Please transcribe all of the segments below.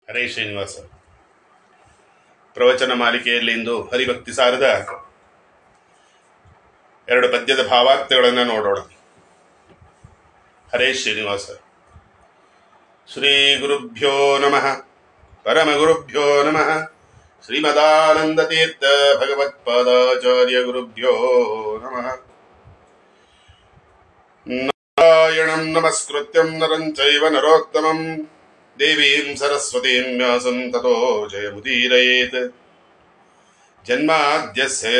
ಹರೇ ಶ್ರೀನಿವಾಸ ಪ್ರವಚನ ಮಾಲಿಕೆಯಲ್ಲಿ ಇಂದು ಹರಿಭಕ್ತಿ ಸಾರದ ಎರಡು ಪದ್ಯದ ಭಾವಾರ್ಥಗಳನ್ನು ನೋಡೋಣ ಹರೇ ಶ್ರೀನಿವಾಸ ಶ್ರೀ ಗುರುಭ್ಯೋ ನಮಃ ಪರಮ ಗುರುಭ್ಯೋ ನಮಃ ಶ್ರೀಮದಾನಂದ ತೀರ್ಥ ಭಗವತ್ಪಾದಾಚಾರ್ಯ ಗುರುಭ್ಯೋ ನಮಃ ನಾರಾಯಣಂ ನಮಸ್ಕೃತ್ಯಂ ನರಂ ಚೈವ ನರೋತ್ತಮಂ ದೇವೀಂ ಸರಸ್ವತೀಂ ವ್ಯಾಸಂ ತತೋ ಜಯಮುದೀರಯೇತ್ ಜನ್ಮಾದ್ಯಸ್ಯ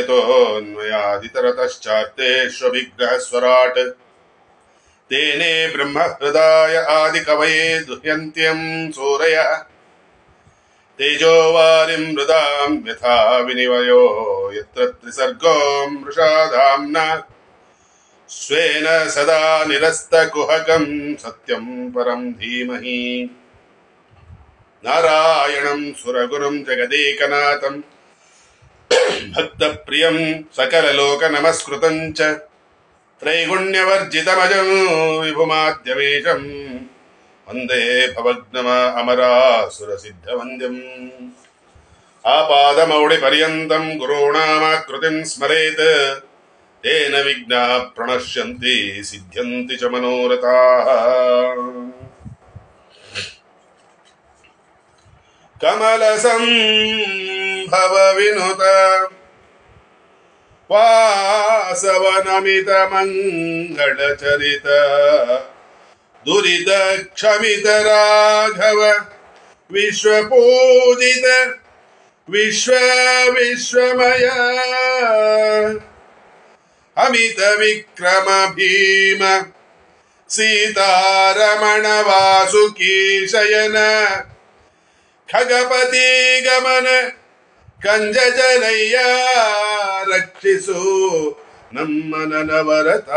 ಯತೋऽನ್ವಯಾದಿತರತಶ್ಚಾತ್ತೇष्वभिग्रहस्वराट् तेने ब्रह्महृदाय आदिकवये दुह्यन्त्यं सूरयः तेजोवारिं मृदां यथा विनिमयो यत्र त्रिसर्गो मृषाधाम्ना स्वेन सदा निरस्तकुहकं सत्यं परं धीमहि नारायणं सुरगुरुं जगदेकनाथं भक्तप्रियं सकललोकनमस्कृतं च त्रैगुण्यवर्जितमजं विभुमाद्यमेशं वन्दे भवग्नम अमरासुरसिद्धवन्द्यम् आपादमौळिपर्यन्तं गुरूणामाकृतिं स्मरेत् तेन विघ्नाः प्रणश्यन्ति सिद्ध्यन्ति च मनोरथाः कमलसम्भव विनुत वासवनमितमङ्गलचरित दुरितक्षमित राघव विश्वपूजित विश्व विश्वमय अमित विक्रम भीम सीतारमण वासुकी शयन ಖಗಪತಿ ಗಮನ ಕಂಜ ಜನಯ್ಯ ರಕ್ಷಿಸು ನಮ್ಮ ನನವರತ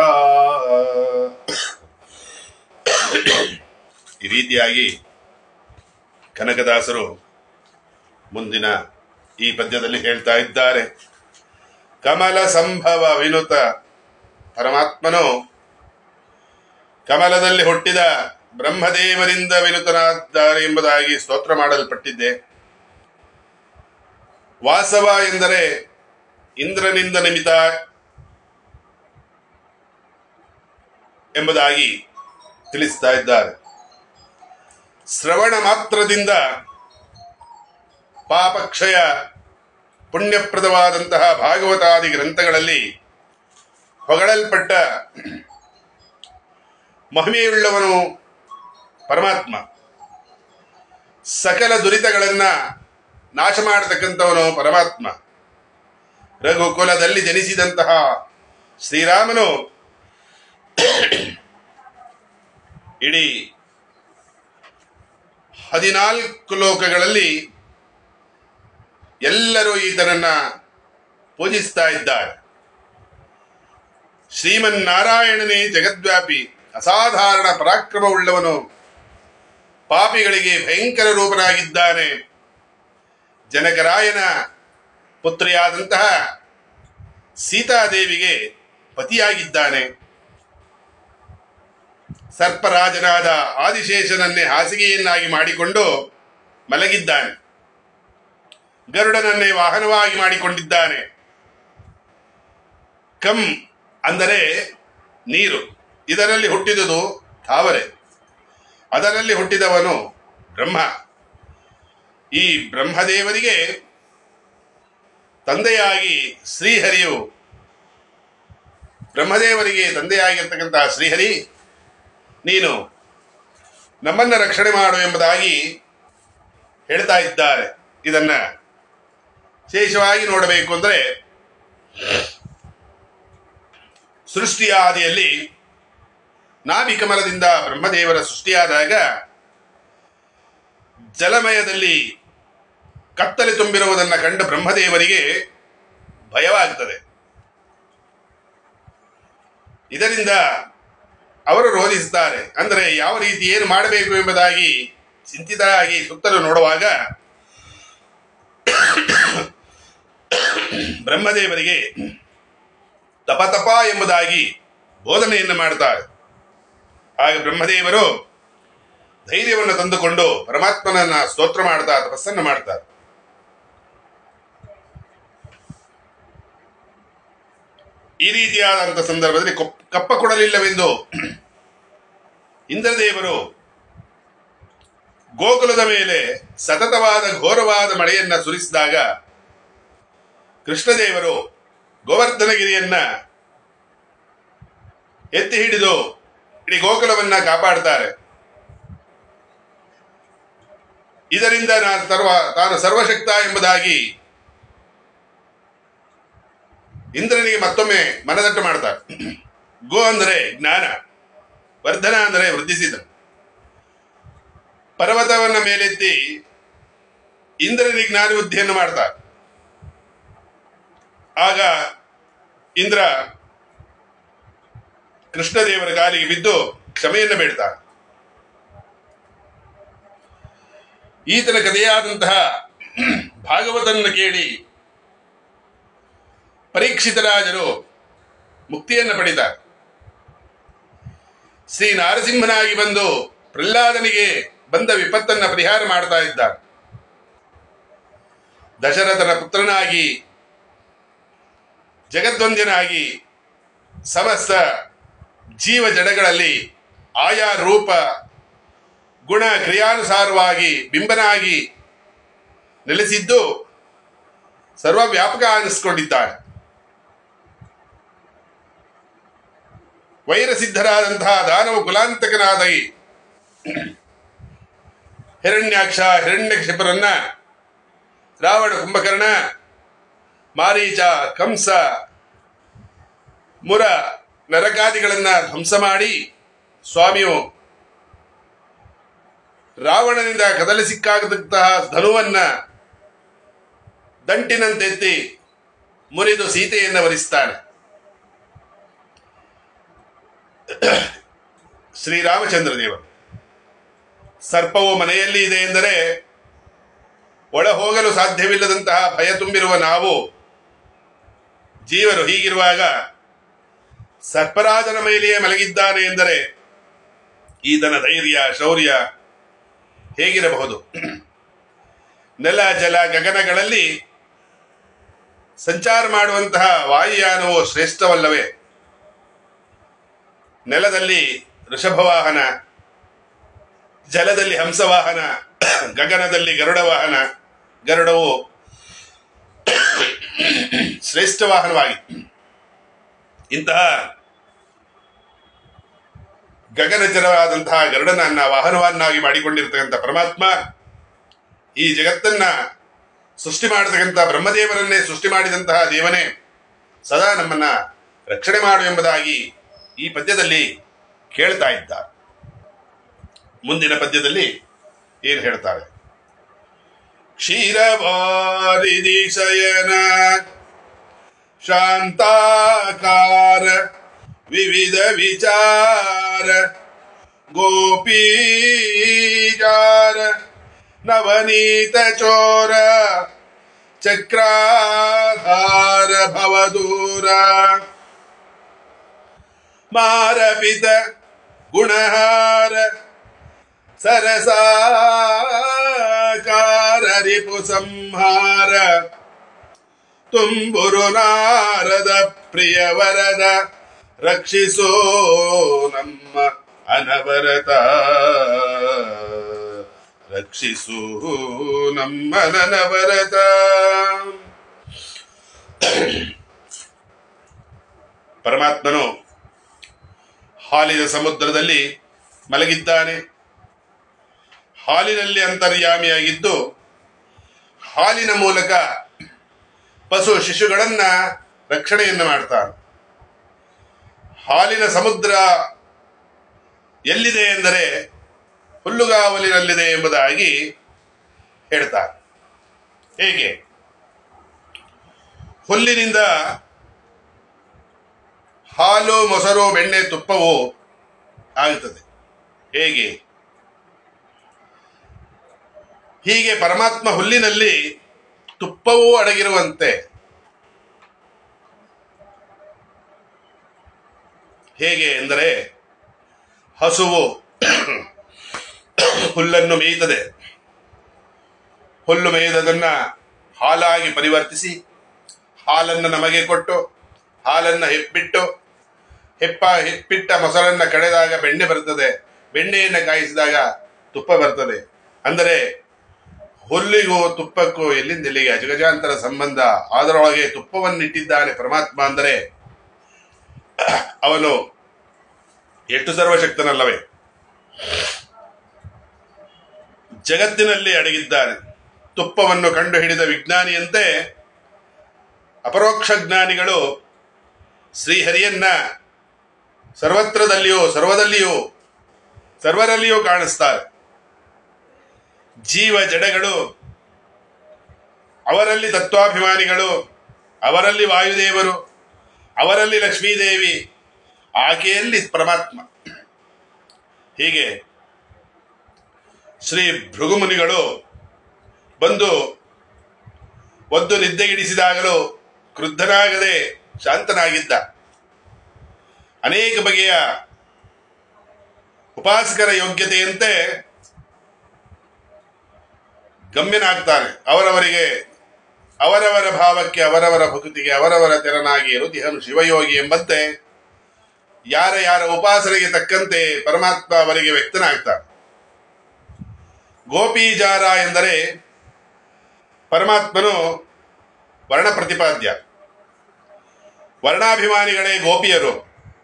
ಈ ರೀತಿಯಾಗಿ ಕನಕದಾಸರು ಮುಂದಿನ ಈ ಪದ್ಯದಲ್ಲಿ ಹೇಳ್ತಾ ಇದ್ದಾರೆ ಕಮಲ ಸಂಭವ ವಿನುತ ಪರಮಾತ್ಮನು ಕಮಲದಲ್ಲಿ ಹುಟ್ಟಿದ ಬ್ರಹ್ಮದೇವರಿಂದ ವಿನುತನಾದ್ದಾರೆ ಎಂಬುದಾಗಿ ಸ್ತೋತ್ರ ಮಾಡಲ್ಪಟ್ಟಿದ್ದೆ ವಾಸವ ಎಂದರೆ ಇಂದ್ರನಿಂದ ನಿಮಿತ ಎಂಬುದಾಗಿ ತಿಳಿಸ್ತಾ ಇದ್ದಾರೆ ಶ್ರವಣ ಮಾತ್ರದಿಂದ ಪಾಪಕ್ಷಯ ಪುಣ್ಯಪ್ರದವಾದಂತಹ ಭಾಗವತಾದಿ ಗ್ರಂಥಗಳಲ್ಲಿ ಹೊಗಳಲ್ಪಟ್ಟ ಮಹಿಮೆಯುಳ್ಳವನು ಪರಮಾತ್ಮ ಸಕಲ ದುರಿತಗಳನ್ನ ನಾಶ ಮಾಡತಕ್ಕಂಥವನು ಪರಮಾತ್ಮ ರಘುಕುಲದಲ್ಲಿ ಜನಿಸಿದಂತಹ ಶ್ರೀರಾಮನು ಇಡೀ ಹದಿನಾಲ್ಕು ಲೋಕಗಳಲ್ಲಿ ಎಲ್ಲರೂ ಈತನನ್ನ ಪೂಜಿಸ್ತಾ ಇದ್ದಾರೆ ಶ್ರೀಮನ್ನಾರಾಯಣನೇ ಜಗದ್ವ್ಯಾಪಿ ಅಸಾಧಾರಣ ಪರಾಕ್ರಮವುಳ್ಳವನು ಪಾಪಿಗಳಿಗೆ ಭಯಂಕರ ರೂಪನಾಗಿದ್ದಾನೆ ಜನಕರಾಯನ ಪುತ್ರಿಯಾದಂತಹ ಸೀತಾದೇವಿಗೆ ಪತಿಯಾಗಿದ್ದಾನೆ ಸರ್ಪರಾಜನಾದ ಆದಿಶೇಷನನ್ನೇ ಹಾಸಿಗೆಯನ್ನಾಗಿ ಮಾಡಿಕೊಂಡು ಮಲಗಿದ್ದಾನೆ ಗರುಡನನ್ನೇ ವಾಹನವಾಗಿ ಮಾಡಿಕೊಂಡಿದ್ದಾನೆ ಕಂ ಅಂದರೆ ನೀರು ಇದರಲ್ಲಿ ಹುಟ್ಟಿದುದು ತಾವರೆ ಅದರಲ್ಲಿ ಹುಟ್ಟಿದವನು ಬ್ರಹ್ಮ ಈ ಬ್ರಹ್ಮದೇವರಿಗೆ ತಂದೆಯಾಗಿ ಶ್ರೀಹರಿಯು ಬ್ರಹ್ಮದೇವರಿಗೆ ತಂದೆಯಾಗಿರ್ತಕ್ಕಂತಹ ಶ್ರೀಹರಿ ನೀನು ನಮ್ಮನ್ನ ರಕ್ಷಣೆ ಮಾಡು ಎಂಬುದಾಗಿ ಹೇಳ್ತಾ ಇದ್ದಾರೆ ಇದನ್ನ ವಿಶೇಷವಾಗಿ ನೋಡಬೇಕು ಅಂದರೆ ಸೃಷ್ಟಿಯ ಆದಿಯಲ್ಲಿ ನಾಭಿಕಮಲದಿಂದ ಬ್ರಹ್ಮದೇವರ ಸೃಷ್ಟಿಯಾದಾಗ ಜಲಮಯದಲ್ಲಿ ಕತ್ತಲೆ ತುಂಬಿರುವುದನ್ನು ಕಂಡು ಬ್ರಹ್ಮದೇವರಿಗೆ ಭಯವಾಗುತ್ತದೆ ಇದರಿಂದ ಅವರು ರೋಧಿಸುತ್ತಾರೆ ಅಂದರೆ ಯಾವ ರೀತಿ ಏನು ಮಾಡಬೇಕು ಎಂಬುದಾಗಿ ಚಿಂತಿತರಾಗಿ ಸುತ್ತಲೂ ನೋಡುವಾಗ ಬ್ರಹ್ಮದೇವರಿಗೆ ತಪ ತಪ ಎಂಬುದಾಗಿ ಬೋಧನೆಯನ್ನು ಮಾಡ್ತಾರೆ ಆಗ ಬ್ರಹ್ಮದೇವರು ಧೈರ್ಯವನ್ನು ತಂದುಕೊಂಡು ಪರಮಾತ್ಮನನ್ನ ಸ್ತೋತ್ರ ಮಾಡ್ತಾ ತಪಸ್ಸನ್ನು ಮಾಡ್ತಾರೆ ಈ ರೀತಿಯಾದಂಥ ಸಂದರ್ಭದಲ್ಲಿ ಕೊಪ್- ಕಪ್ಪ ಕೊಡಲಿಲ್ಲವೆಂದು ಇಂದ್ರದೇವರು ಗೋಕುಲದ ಮೇಲೆ ಸತತವಾದ ಘೋರವಾದ ಮಳೆಯನ್ನ ಸುರಿಸಿದಾಗ ಕೃಷ್ಣದೇವರು ಗೋವರ್ಧನಗಿರಿಯನ್ನ ಎತ್ತಿ ಹಿಡಿದು ಇಡೀ ಗೋಕುಲವನ್ನ ಕಾಪಾಡ್ತಾರೆ ಇದರಿಂದ ನಾನು ಸರ್ವ ತಾನು ಸರ್ವಶಕ್ತ ಎಂಬುದಾಗಿ ಇಂದ್ರನಿಗೆ ಮತ್ತೊಮ್ಮೆ ಮನದಟ್ಟು ಮಾಡ್ತಾರೆ ಗೋ ಅಂದರೆ ಜ್ಞಾನ ವರ್ಧನ ಅಂದರೆ ವೃದ್ಧಿಸಿದ ಪರ್ವತವನ್ನ ಮೇಲೆತ್ತಿ ಇಂದ್ರನಿಗೆ ಜ್ಞಾನ ಬುದ್ಧಿಯನ್ನು ಮಾಡ್ತಾರೆ ಆಗ ಇಂದ್ರ ಕೃಷ್ಣದೇವರ ಕಾಲಿಗೆ ಬಿದ್ದು ಕ್ಷಮೆಯನ್ನು ಬೇಡ್ತಾನೆ ಈತನ ಕಥೆಯಾದಂತಹ ಭಾಗವತನ್ನು ಕೇಳಿ ಪರೀಕ್ಷಿತರಾಜರು ಮುಕ್ತಿಯನ್ನು ಪಡಿತಾರೆ ಶ್ರೀ ನಾರಸಿಂಹನಾಗಿ ಬಂದು ಪ್ರಹ್ಲಾದನಿಗೆ ಬಂದ ವಿಪತ್ತನ್ನ ಪರಿಹಾರ ಮಾಡ್ತಾ ಇದ್ದಾರೆ ದಶರಥನ ಪುತ್ರನಾಗಿ ಜಗದ್ವಂದ್ಯನಾಗಿ ಸಮಸ್ತ ಜೀವ ಜಡಗಳಲ್ಲಿ ಆಯಾ ರೂಪ ಗುಣ ಕ್ರಿಯಾನುಸಾರವಾಗಿ ಬಿಂಬನಾಗಿ ನೆಲೆಸಿದ್ದು ಸರ್ವವ್ಯಾಪಕ ಅನ್ನಿಸ್ಕೊಂಡಿದ್ದಾನೆ ವೈರಸಿದ್ಧರಾದಂತಹ ದಾನವ ಕುಲಾಂತಕನಾದ ಈ ಹಿರಣ್ಯಾಕ್ಷ ಹಿರಣ್ಯಕ್ಷಿಪರನ್ನ ರಾವಣ ಕುಂಭಕರ್ಣ ಮಾರೀಚ ಕಂಸ ಮುರ ನರಕಾದಿಗಳನ್ನ ಧ್ವಂಸ ಮಾಡಿ ಸ್ವಾಮಿಯು ರಾವಣನಿಂದ ಕದಲಿ ಸಿಕ್ಕಾಗದಂತಹ ಧನುವನ್ನ ದಂಟಿನಂತೆತ್ತಿ ಮುರಿದು ಸೀತೆಯನ್ನು ವರಿಸ್ತಾನೆ ಶ್ರೀರಾಮಚಂದ್ರ ದೇವರು ಸರ್ಪವು ಮನೆಯಲ್ಲಿ ಇದೆ ಎಂದರೆ ಒಳ ಹೋಗಲು ಸಾಧ್ಯವಿಲ್ಲದಂತಹ ಭಯ ತುಂಬಿರುವ ನಾವು ಜೀವರು ಹೀಗಿರುವಾಗ ಸರ್ಪರಾಜನ ಮೇಲೆಯೇ ಮಲಗಿದ್ದಾನೆ ಎಂದರೆ ಈತನ ಧೈರ್ಯ ಶೌರ್ಯ ಹೇಗಿರಬಹುದು ನೆಲ ಜಲ ಗಗನಗಳಲ್ಲಿ ಸಂಚಾರ ಮಾಡುವಂತಹ ವಾಯುಯಾನವು ಶ್ರೇಷ್ಠವಲ್ಲವೇ ನೆಲದಲ್ಲಿ ವೃಷಭವಾಹನ ಜಲದಲ್ಲಿ ಹಂಸವಾಹನ ಗಗನದಲ್ಲಿ ಗರುಡ ವಾಹನ ಗರುಡವು ಶ್ರೇಷ್ಠ ವಾಹನವಾಗಿ ಇಂತಹ ಗಗನಚರವಾದಂತಹ ಗರುಡನನ್ನ ವಾಹನವನ್ನಾಗಿ ಮಾಡಿಕೊಂಡಿರ್ತಕ್ಕಂಥ ಪರಮಾತ್ಮ ಈ ಜಗತ್ತನ್ನ ಸೃಷ್ಟಿ ಮಾಡತಕ್ಕಂಥ ಬ್ರಹ್ಮದೇವರನ್ನೇ ಸೃಷ್ಟಿ ಮಾಡಿದಂತಹ ದೇವನೇ ಸದಾ ನಮ್ಮನ್ನ ರಕ್ಷಣೆ ಮಾಡು ಎಂಬುದಾಗಿ ಈ ಪದ್ಯದಲ್ಲಿ ಕೇಳ್ತಾ ಇದ್ದ ಮುಂದಿನ ಪದ್ಯದಲ್ಲಿ ಏನು ಹೇಳ್ತಾರೆ ಕ್ಷೀರವಾರಿದಿ ಶಯನ ಶಾಂತಾಕಾರ ವಿವಿಧ ವಿಚಾರ ಗೋಪೀಚಾರ ನವನೀತ ಚೋರ ಚಕ್ರಾಧಾರ ಭವದೂರ ಮಾರಪಿತ ಗುಣಹಾರ ಸರಸಾಕಾರ ರಿಪು ಸಂಹಾರ ತುಂಬುರು ನಾರದ ಪ್ರಿಯ ವರದ ರಕ್ಷಿಸೋ ನಮ್ಮ ಅನವರತ ರಕ್ಷಿಸು ನಮ್ಮ ಅನವರತ ಪರಮಾತ್ಮನು ಹಾಲಿನ ಸಮುದ್ರದಲ್ಲಿ ಮಲಗಿದ್ದಾನೆ ಹಾಲಿನಲ್ಲಿ ಅಂತರ್ಯಾಮಿಯಾಗಿದ್ದು ಹಾಲಿನ ಮೂಲಕ ಪಶು ಶಿಶುಗಳನ್ನ ರಕ್ಷಣೆಯನ್ನು ಮಾಡ್ತಾನೆ ಹಾಲಿನ ಸಮುದ್ರ ಎಲ್ಲಿದೆ ಎಂದರೆ ಹುಲ್ಲುಗಾವಲಿನಲ್ಲಿದೆ ಎಂಬುದಾಗಿ ಹೇಳ್ತಾರೆ ಹೇಗೆ ಹುಲ್ಲಿನಿಂದ ಹಾಲು ಮೊಸರು ಬೆಣ್ಣೆ ತುಪ್ಪವು ಆಗುತ್ತದೆ ಹೇಗೆ ಹೀಗೆ ಪರಮಾತ್ಮ ಹುಲ್ಲಿನಲ್ಲಿ ತುಪ್ಪವೂ ಅಡಗಿರುವಂತೆ ಹೇಗೆ ಎಂದರೆ ಹಸುವು ಹುಲ್ಲನ್ನು ಮೇಯ್ತದೆ ಹುಲ್ಲು ಮೇಯ್ದದನ್ನ ಹಾಲಾಗಿ ಪರಿವರ್ತಿಸಿ ಹಾಲನ್ನು ನಮಗೆ ಕೊಟ್ಟು ಹಾಲನ್ನು ಹೆಪ್ಪಿಟ್ಟು ಹೆಪ್ಪ ಹೆಪ್ಪಿಟ್ಟ ಮೊಸರನ್ನ ಕಡೆದಾಗ ಬೆಣ್ಣೆ ಬರ್ತದೆ ಬೆಣ್ಣೆಯನ್ನು ಕಾಯಿಸಿದಾಗ ತುಪ್ಪ ಬರ್ತದೆ ಅಂದರೆ ಹುಲ್ಲಿಗೂ ತುಪ್ಪಕ್ಕೂ ಎಲ್ಲಿಂದ ಎಲ್ಲಿಗೆ ಅಜಗಜಾಂತರ ಸಂಬಂಧ ಅದರೊಳಗೆ ತುಪ್ಪವನ್ನಿಟ್ಟಿದ್ದಾನೆ ಪರಮಾತ್ಮ ಅಂದರೆ ಅವನು ಎಷ್ಟು ಸರ್ವಶಕ್ತನಲ್ಲವೇ ಜಗತ್ತಿನಲ್ಲಿ ಅಡಗಿದ್ದಾನೆ ತುಪ್ಪವನ್ನು ಕಂಡು ಹಿಡಿದ ವಿಜ್ಞಾನಿಯಂತೆ ಅಪರೋಕ್ಷ ಜ್ಞಾನಿಗಳು ಶ್ರೀಹರಿಯನ್ನ ಸರ್ವತ್ರದಲ್ಲಿಯೂ ಸರ್ವದಲ್ಲಿಯೂ ಸರ್ವರಲ್ಲಿಯೂ ಕಾಣಿಸ್ತಾರೆ ಜೀವ ಜಡಗಳು ಅವರಲ್ಲಿ ತತ್ವಾಭಿಮಾನಿಗಳು ಅವರಲ್ಲಿ ವಾಯುದೇವರು ಅವರಲ್ಲಿ ಲಕ್ಷ್ಮೀದೇವಿ ಆಕೆಯಲ್ಲಿ ಪರಮಾತ್ಮ ಹೀಗೆ ಶ್ರೀ ಭೃಗುಮುನಿಗಳು ಬಂದು ಒದ್ದು ನಿದ್ದೆಗಿಡಿಸಿದಾಗಲೂ ಕ್ರುದ್ಧನಾಗದೆ ಶಾಂತನಾಗಿದ್ದ ಅನೇಕ ಬಗೆಯ ಉಪಾಸಕರ ಯೋಗ್ಯತೆಯಂತೆ ಗಮ್ಯನಾಗ್ತಾನೆ ಅವರವರಿಗೆ ಅವರವರ ಭಾವಕ್ಕೆ ಅವರವರ ಭಕ್ತಿಗೆ ಅವರವರ ತೆರನಾಗಿ ಇರುದಿಹನು ಶಿವಯೋಗಿ ಎಂಬಂತೆ ಯಾರ ಯಾರ ಉಪಾಸನೆಗೆ ತಕ್ಕಂತೆ ಪರಮಾತ್ಮ ಅವರಿಗೆ ವ್ಯಕ್ತನಾಗ್ತಾನೆ ಗೋಪೀಜಾರ ಎಂದರೆ ಪರಮಾತ್ಮನು ವರ್ಣ ಪ್ರತಿಪಾದ್ಯ ವರ್ಣಾಭಿಮಾನಿಗಳೇ ಗೋಪಿಯರು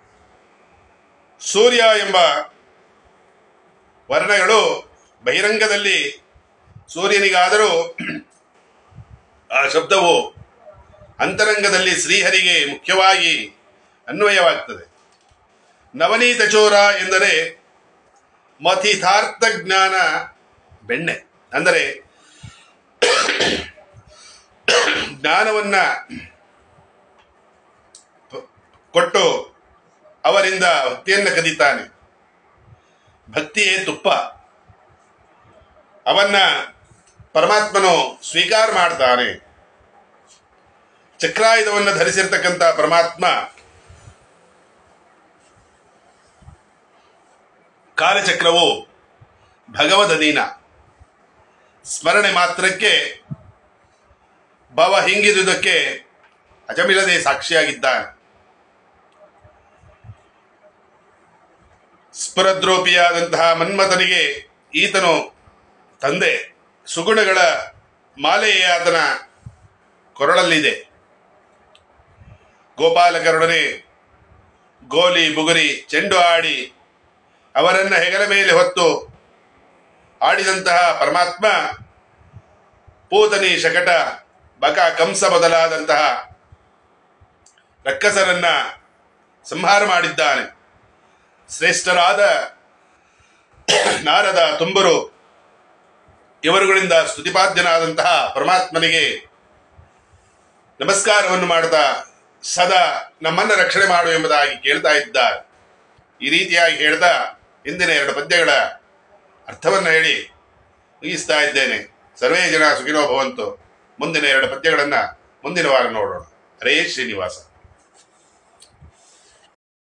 ಸೂರ್ಯ ಎಂಬ ವರ್ಣಗಳು ಬಹಿರಂಗದಲ್ಲಿ ಸೂರ್ಯನಿಗಾದರೂ ಆ ಶಬ್ದವು ಅಂತರಂಗದಲ್ಲಿ ಶ್ರೀಹರಿಗೆ ಮುಖ್ಯವಾಗಿ ಅನ್ವಯವಾಗ್ತದೆ ನವನೀತ ಚೋರ ಎಂದರೆ ಮಥಿತಾರ್ಥ ಜ್ಞಾನ ಬೆಣ್ಣೆ ಅಂದರೆ ಜ್ಞಾನವನ್ನ ಕೊಟ್ಟು ಅವರಿಂದ ಭಕ್ತಿಯನ್ನು ಕದೀತಾನೆ ಭಕ್ತಿಯೇ ತುಪ್ಪ ಅವನ್ನ ಪರಮಾತ್ಮನು ಸ್ವೀಕಾರ ಮಾಡ್ತಾನೆ ಚಕ್ರಾಯುಧವನ್ನು ಧರಿಸಿರ್ತಕ್ಕಂಥ ಪರಮಾತ್ಮ ಕಾಲಚಕ್ರವು ಭಗವದಧೀನ ಸ್ಮರಣೆ ಮಾತ್ರಕ್ಕೆ ಭವ ಹಿಂಗಿದುದಕ್ಕೆ ಅಜಮಿಳದೆ ಸಾಕ್ಷಿಯಾಗಿದ್ದಾನೆ ಸ್ಫುರದ್ರೋಪಿಯಾದಂತಹ ಮನ್ಮಥನಿಗೆ ಈತನು ತಂದೆ ಸುಗುಣಗಳ ಮಾಲೆಯೇ ಆತನ ಕೊರಳಲ್ಲಿದೆ ಗೋಪಾಲಕರೊಡನೆ ಗೋಲಿ ಬುಗುರಿ ಚೆಂಡು ಆಡಿ ಅವರನ್ನ ಹೆಗಲ ಮೇಲೆ ಹೊತ್ತು ಆಡಿದಂತಹ ಪರಮಾತ್ಮ ಪೂತನಿ ಶಕಟ ಬಕ ಕಂಸ ಬದಲಾದಂತಹ ರಕ್ಕಸರನ್ನ ಸಂಹಾರ ಮಾಡಿದ್ದಾನೆ ಶ್ರೇಷ್ಠರಾದ ನಾರದ ತುಂಬರು ಇವರುಗಳಿಂದ ಸ್ತುತಿಪಾದ್ಯನಾದಂತಹ ಪರಮಾತ್ಮನಿಗೆ ನಮಸ್ಕಾರವನ್ನು ಮಾಡುತ್ತಾ ಸದಾ ನಮ್ಮನ್ನ ರಕ್ಷಣೆ ಮಾಡು ಎಂಬುದಾಗಿ ಕೇಳ್ತಾ ಇದ್ದಾರೆ ಈ ರೀತಿಯಾಗಿ ಹೇಳ್ತಾ ಹಿಂದಿನ ಎರಡು ಪದ್ಯಗಳ ಅರ್ಥವನ್ನು ಹೇಳಿ ಮುಗಿಸ್ತಾ ಇದ್ದೇನೆ ಸರ್ವೇ ಜನ ಸುಖಿನೋ ಭವಂತು ಮುಂದಿನ ಎರಡು ಪದ್ಯಗಳನ್ನ ಮುಂದಿನ ವಾರ ನೋಡೋಣ ಹರೇ ಶ್ರೀನಿವಾಸ